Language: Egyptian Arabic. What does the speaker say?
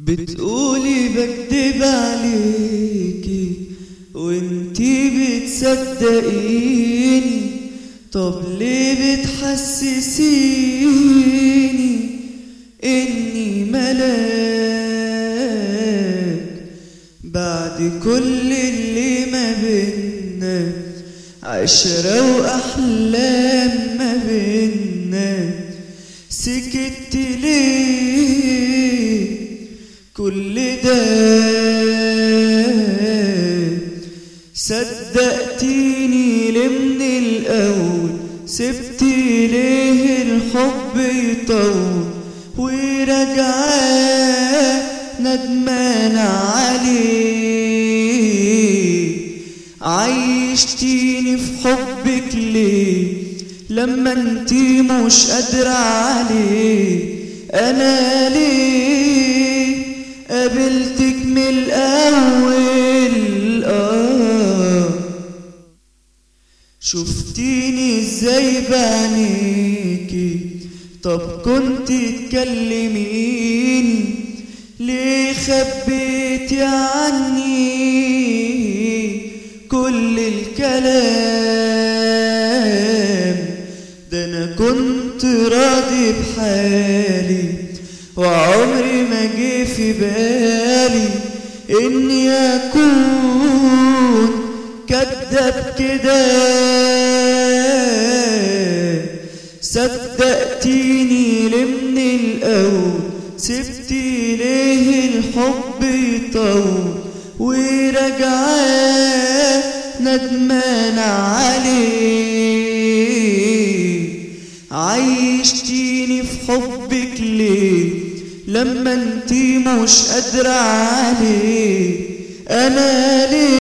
بتقولي بكدب عليكي وانتي بتصدقيني طب ليه بتحسسيني اني ملاك بعد كل اللي ما بينا عشرة وأحلام ما بينا سكت ليه كل ده صدقتيني ليه من الأول سبتي ليه الحب يطول ورجعاه ندمان عليه عيشتيني في حبك ليه لما انتي مش قادرة عليه انا ليه قابلتك من الاول اه شفتيني ازاي بعينيكي طب كنت تكلميني ليه خبيتي عني كل الكلام ده انا كنت راضي بحالي وعمري ما جه في بالي اني اكون كذاب كده صدقتيني ليه من الاول سبتي ليه الحب يطول ورجعاه ندمان عليه عيشتيني في حبك ليه لما انتي مش قادرة عليه انا ليه